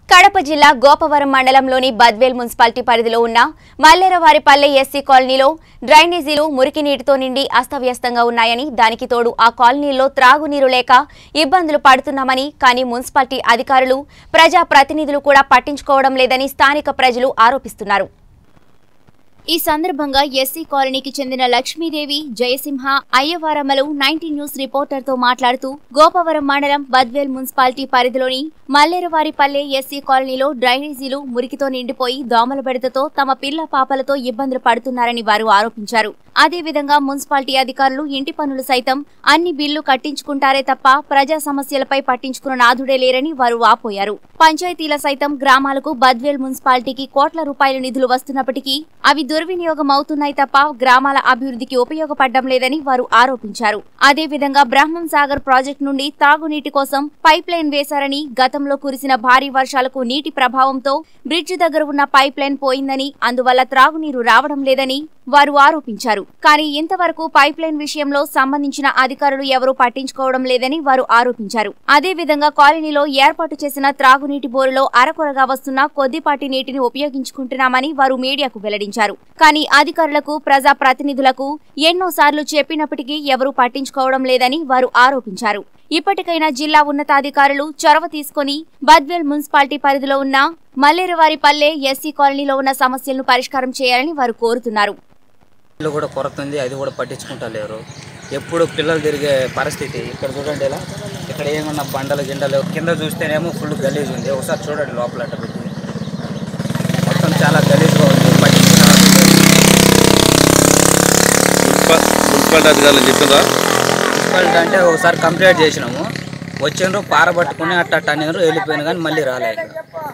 కడప జిల్లా గోపవరం మండలంలోని బద్వేల్ మున్సిపాలిటీ పరిధిలో ఉన్న మల్లేరవారిపల్లె ఎస్సీ కాలనీలో డ్రైనేజీలు మురికి నీటితో నిండి అస్తవ్యస్తంగా ఉన్నాయని దానికి తోడు ఆ కాలనీలో త్రాగునీరు లేక ఇబ్బందులు పడుతున్నామని కానీ మున్సిపాలిటీ అధికారులు ప్రజా ప్రతినిధులు కూడా పట్టించుకోవడం లేదని స్థానిక ప్రజలు ఆరోపిస్తున్నారు ఈ సందర్భంగా ఎస్సీ కాలనీకి చెందిన లక్ష్మీదేవి జయసింహ అయ్యవారమ్మలు నైన్టీన్ న్యూస్ రిపోర్టర్ తో మాట్లాడుతూ గోపవరం మండలం బద్వేల్ మున్సిపాలిటీ పరిధిలోని మల్లేరవారిపల్లె ఎస్సీ కాలనీలో డ్రైనేజీలు మురికితో నిండిపోయి దోమల బెడతతో తమ పిల్ల పాపలతో ఇబ్బందులు పడుతున్నారని వారు ఆరోపించారు అదేవిధంగా మున్సిపాలిటీ అధికారులు ఇంటి పనులు సైతం అన్ని బిల్లు కట్టించుకుంటారే తప్ప ప్రజా సమస్యలపై పట్టించుకున్న నాథుడే లేరని వారు వాపోయారు పంచాయతీల సైతం గ్రామాలకు బద్వేల్ మున్సిపాలిటీకి కోట్ల రూపాయల నిధులు వస్తున్నప్పటికీ అవి దుర్వినియోగం అవుతున్నాయి తప్ప గ్రామాల అభివృద్ధికి ఉపయోగపడడం లేదని వారు ఆరోపించారు అదేవిధంగా బ్రహ్మం సాగర్ ప్రాజెక్టు నుండి తాగునీటి కోసం పైప్ లైన్ వేశారని గతంలో కురిసిన భారీ వర్షాలకు నీటి ప్రభావంతో బ్రిడ్జ్ దగ్గర ఉన్న పైప్ లైన్ పోయిందని అందువల్ల త్రాగునీరు రావడం లేదని వారు ఆరోపించారు కానీ ఇంతవరకు పైప్ లైన్ విషయంలో సంబంధించిన అధికారులు ఎవరూ పట్టించుకోవడం లేదని వారు ఆరోపించారు అదేవిధంగా కాలనీలో ఏర్పాటు చేసిన త్రాగునీటి బోరులో అరకొరగా వస్తున్న కొద్దిపాటి నీటిని ఉపయోగించుకుంటున్నామని వారు మీడియాకు వెల్లడించారు కానీ అధికారులకు ప్రజా ప్రతినిధులకు ఎన్నోసార్లు చెప్పినప్పటికీ ఎవరూ పట్టించుకోవడం లేదని వారు ఆరోపించారు ఇప్పటికైనా జిల్లా ఉన్నతాధికారులు చొరవ తీసుకొని బద్వేల్ మున్సిపాలిటీ పరిధిలో ఉన్న మల్లేరువారిపల్లె ఎస్సీ కాలనీలో ఉన్న సమస్యలను పరిష్కారం చేయాలని వారు కోరుతున్నారు ఇల్లు కూడా కొరత ఉంది అది కూడా పట్టించుకుంటా లేరు ఎప్పుడు పిల్లలు తిరిగే పరిస్థితి ఇక్కడ చూడండి ఇలా ఇక్కడ ఏమన్నా బండలు గిండలు కింద చూస్తేనేమో ఫుల్ గలీజ్ ఉంది ఒకసారి చూడండి లోపల అట్ట పెట్టి మొత్తం చాలా గలీజ్గా ఉంది పట్టించుకునే వాళ్ళు లేరు. మున్సిపల్ మున్సిపాలిటీ అధికారులు చెప్పిందా మున్సిపాలిటీ అంటే ఒకసారి కంప్లైంట్ చేసినాము వచ్చిండ్రు పారబట్టుకుని అట్ట అట్ట అనేరు వెళ్ళిపోయిన కానీ మళ్ళీ రాలే ఇక్కడ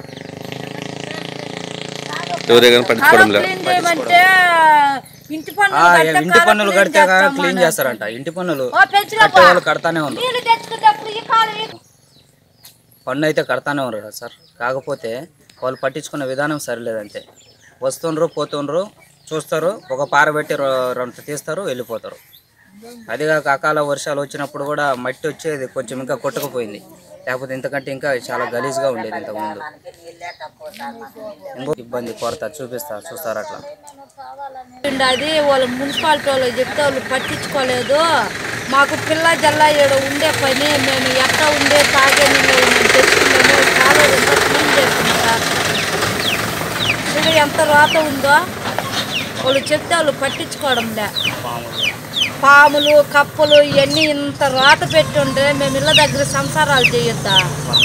ఎవరే కానీ పట్టించుకోవడం లేదు క్లీన్ చేయమంటే ఇంటి పన్ను ఆ, ఇంటి పన్నులు కడితే కానీ క్లీన్ చేస్తారంట ఇంటి పన్నులు కట్టే వాళ్ళు కడతానే ఉన్నారు నీళ్ళు తెచ్చుకునేటప్పుడు ఈ కాలం పన్ను అయితే కడతానే ఉన్నారు కదా సార్ కాకపోతే వాళ్ళు పట్టించుకునే విధానం సరిలేదంతే వస్తుండ్రు పోతుండ్రు చూస్తారు ఒక పార పెట్టి రొ- రొంత తీస్తారు వెళ్ళిపోతారు అదిగాక అకాల వర్షాలు వచ్చినప్పుడు కూడా మట్టి వచ్చేది కొంచెం ఇంకా కొట్టుకుపోయింది లేకపోతే ఇంతకంటే ఇంకా చాలా గలీజ్గా ఉండేది ఇంతకుముందు ఇంకో ఇబ్బంది కొరత చూపిస్తారు చూస్తారు అట్లా అది వాళ్ళు మున్సిపాలిటీ వాళ్ళు చెప్తే వాళ్ళు పట్టించుకోలేదు మాకు పిల్ల జల్ల ఈడ ఉండే పని మేము ఎక్కడ ఉండే తాగే నీళ్ళు మేము తెచ్చుకున్నాము చాలా ఎంత క్లీన్ చేస్తున్నాం సార్ చూడు ఎంత రాత ఉందో వాళ్ళు చెప్తే వాళ్ళు పట్టించుకోవడం లే పాములు కప్పలు ఇవన్నీ ఇంత రాత పెట్టి ఉంటే మేము ఇళ్ళ దగ్గర సంసారాలు చేయొద్దా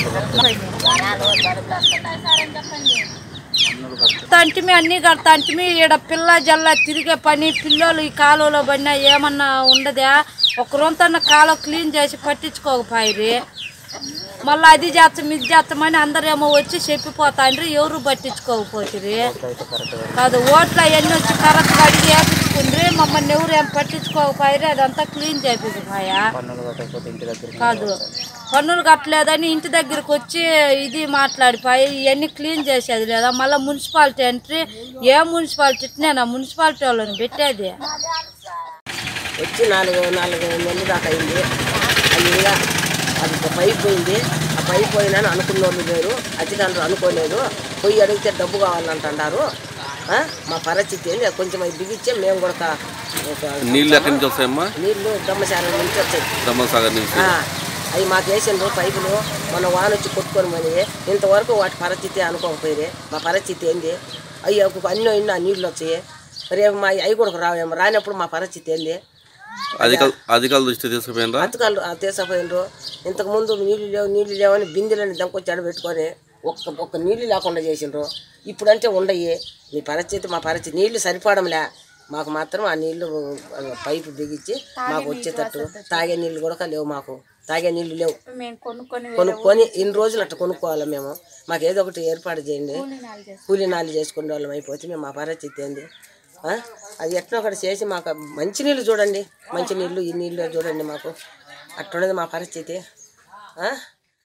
తంటిమి అన్ని కడతా అంటిమి ఈడ పిల్ల జల్ల తిరిగే పని పిల్లలు ఈ కాలువలో పడినా ఏమన్నా ఉండదా ఒక రొంతన్న కాలువ క్లీన్ చేసి పట్టించుకోకపోయి మళ్ళీ అది చేస్తాం ఇది చేస్తామని అందరేమో వచ్చి చెప్పిపోతాండ్రి ఎవరు పట్టించుకోకపోతుంది కాదు ఓట్లు అవన్నీ వచ్చి కరెక్ట్గా అడిగి వేపించుకుండ్రి మమ్మల్ని ఎవరు ఏం పట్టించుకోకపోయి అదంతా క్లీన్ చేపించిపోయా పన్నులు కట్టకపోతే ఇంటి దగ్గర కాదు పన్నులు కట్టలేదని ఇంటి దగ్గరకు వచ్చి ఇది మాట్లాడిపోయి ఇవన్నీ క్లీన్ చేసేది లేదా మళ్ళీ మున్సిపాలిటీ ఎంట్రీ ఏ మున్సిపాలిటీ నేను మున్సిపాలిటీ వాళ్ళని పెట్టేది వచ్చి నాలుగు నాలుగు నెలలు దాకా అయింది అది ఇంకా అది ఒక పైప్ పోయింది ఆ పైప్ పోయిందని అనుకున్న వాళ్ళు లేరు అధికారులు అనుకోలేదు పోయి అడిగితే డబ్బు కావాలంటున్నారు ఆ? మా పరిస్థితి ఏంది అది కొంచెం అది బిగించే మేము కూడా ఒక- ఒక నీళ్ళు ఎక్కడి నుంచి వస్తాయమ్మా నీళ్లు దమ్మశాల నుంచి వచ్చాయి దమ్మసాగర్ నుంచి ఆ, అవి మాకు వేసిండ్రు పైపులు మన వాన వచ్చి కొట్టుకొని మరి ఇంతవరకు వాటి పరిస్థితి అనుకోకపోయి మా పరిస్థితి ఏంది అవి ఒక అన్నో ఇన్నో నీళ్ళు వచ్చాయి రేపు మా అవి కూడా రావేమో రానప్పుడు మా పరిస్థితి ఏంది అధికారులు అధికారుల దృష్టి తీసుకుపోయినరా బతకాలు తీసపోయినరు ఇంతకు ముందు నీళ్ళు లేవు నీళ్ళు లేవని బిందెలని దంకొచ్చి పెట్టుకొని ఒక్క ఒక్క నీళ్ళు లేకుండా చేసిండ్రు ఇప్పుడంటే ఉండయి మీ పరిస్థితి మా పరిస్థితి నీళ్లు సరిపడంలే మాకు మాత్రం ఆ నీళ్లు ఆ, పైపు బిగించి మాకు వచ్చేటట్టు తాగే నీళ్ళు కూడా లేవు మాకు తాగే నీళ్ళు లేవు కొనుక్కొని ఇన్ని రోజులు అట్లా కొనుక్కోవాలి మేము మాకు ఏదో ఒకటి ఏర్పాటు చేయండి కూలీ నాలు చేసుకునే వాళ్ళం అయిపోతే మేము మా పరిస్థితి ఏంది ఆ? అది ఎట్లా ఒకటి చేసి మాకు మంచి నీళ్ళు చూడండి మంచి నీళ్ళు ఈ నీళ్ళు చూడండి మాకు అట్లున్నది మా పరిస్థితి ఆ?